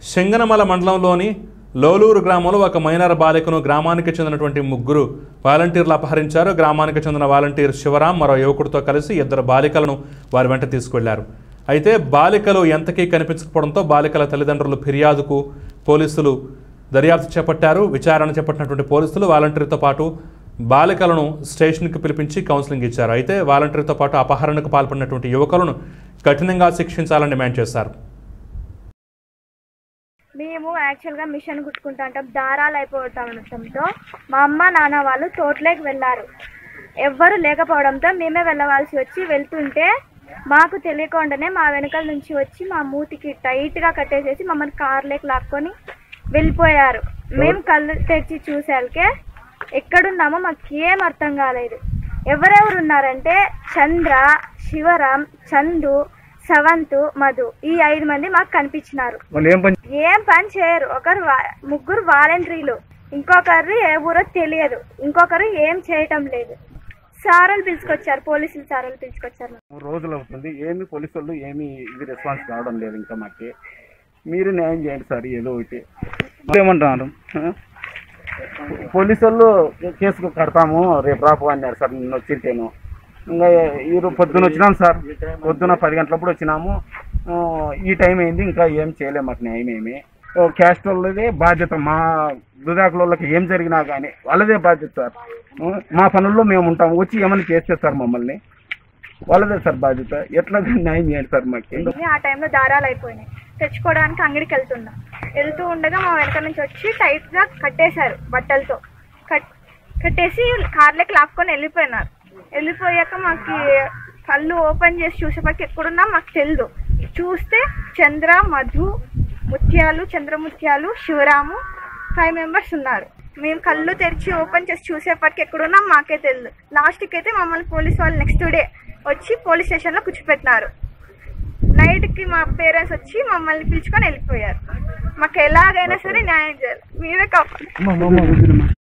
శంగనమల మండలంలోని లోలూరు గ్రామంలో ఒక మైనర్ బాలికను గ్రామానికి చెందినటువంటి ముగ్గురు వాలంటీర్లు అపహరించారు గ్రామానికి చెందిన వాలంటీర్ శివరాం మరో యువకుడితో కలిసి ఇద్దరు బాలికలను వారి వెంట తీసుకెళ్లారు అయితే బాలికలు ఎంతకీ కనిపించకపోవడంతో బాలికల తల్లిదండ్రులు ఫిర్యాదుకు పోలీసులు దర్యాప్తు చేపట్టారు విచారణ చేపట్టినటువంటి పోలీసులు వాలంటీర్తో పాటు బాలికలను స్టేషన్కి పిలిపించి కౌన్సిలింగ్ ఇచ్చారు అయితే వాలంటీర్తో పాటు అపహరణకు పాల్పడినటువంటి యువకులను కఠినంగా శిక్షించాలని డిమాండ్ చేశారు మేము యాక్చువల్గా మిషన్ కుట్టుకుంటా ఉంటాం దారాలు అయిపోవటంతో మా అమ్మ నాన్న వాళ్ళు తోటలోకి వెళ్ళారు ఎవ్వరు లేకపోవడంతో మేమే వెళ్ళవలసి వచ్చి వెళ్తుంటే మాకు తెలియకుండానే మా వెనకాల నుంచి వచ్చి మా మూతికి టైట్గా కట్టేసేసి మమ్మల్ని కార్లోకి లాక్కొని వెళ్ళిపోయారు మేము కళ్ళు తెరిచి చూసాకే ఎక్కడున్నామో మాకు ఏం అర్థం కాలేదు ఎవరెవరు ఉన్నారంటే చంద్ర శివరాం చందు సవంత్ మధు ఈ ఐదు మంది మాకు కనిపించినారు వాళ్ళు ఏం పని ఏం పని చేయరు ఒకరు వా- ముగ్గురు వాలంటీర్లు ఇంకొకరు ఏ ఊరో తెలియదు ఇంకొకరు ఏం చేయటం లేదు సారాలు పిలుచుకొచ్చారు పోలీసులు సారాలు పిలుచుకొచ్చారు మూడు రోజులు అవుతుంది ఏమి పోలీసు వాళ్ళు ఏమి ఇది రెస్పాన్స్ రావడం లేదు ఇంకా మాకి మీరు న్యాయం చేయండి సార్ ఏదో ఒకటి ఏమంటున్నారు ఆ? పోలీసు వాళ్ళు కేసు కడతాము రేపు రాపు అన్నారు సార్ నిన్న వచ్చింటేను ఇంకా ఈ రో- పొద్దున వచ్చినాం సార్ పొద్దున పది గంటలప్పుడు వచ్చినాము ఆ, ఈ టైం అయింది ఇంకా ఏం చేయలేము మాకు న్యాయం ఏమి ఓ, క్యాస్ట్ వాళ్ళదే బాధ్యత మా దుదాకుల వాళ్ళకి ఏం జరిగినా కానీ వాళ్ళదే బాధ్యత సార్ ఆ, మా పనుల్లో మేము ఉంటాం వచ్చి ఏమైనా చేస్తే సార్ మమ్మల్ని వాళ్ళదే సార్ బాధ్యత ఎట్లా న్యాయం చేయండి సార్ మాకు ఆ టైంలో దారాలు అయిపోయినాయి తెచ్చుకోవడానికి అంగడికి వెళ్తున్నా వెళ్తూ ఉండగా మా వెనక నుంచి వచ్చి టైట్గా కట్టేశారు బట్టలతో కట్ కట్టేసి కార్లోకి లాక్కొని వెళ్ళిపోయినారు వెళ్ళిపోయాక మాకు కళ్ళు ఓపెన్ చేసి చూసేపటికి ఎక్కడున్నా మాకు తెలియదు చూస్తే చంద్ర మధు ముత్యాలు చంద్రముత్యాలు శివరాము ఫైవ్ మెంబర్స్ ఉన్నారు మేము కళ్ళు తెరిచి ఓపెన్ చేసి చూసేపటికి ఎక్కడున్నా మాకే తెలియదు లాస్ట్కి అయితే మమ్మల్ని పోలీస్ వాళ్ళు నెక్స్ట్ డే వచ్చి పోలీస్ స్టేషన్లో కూర్చోపెట్టినారు నైట్కి మా పేరెంట్స్ వచ్చి మమ్మల్ని పిలుచుకొని వెళ్ళిపోయారు మాకు ఎలాగైనా సరే న్యాయం చేయాలి మీరే కావాలి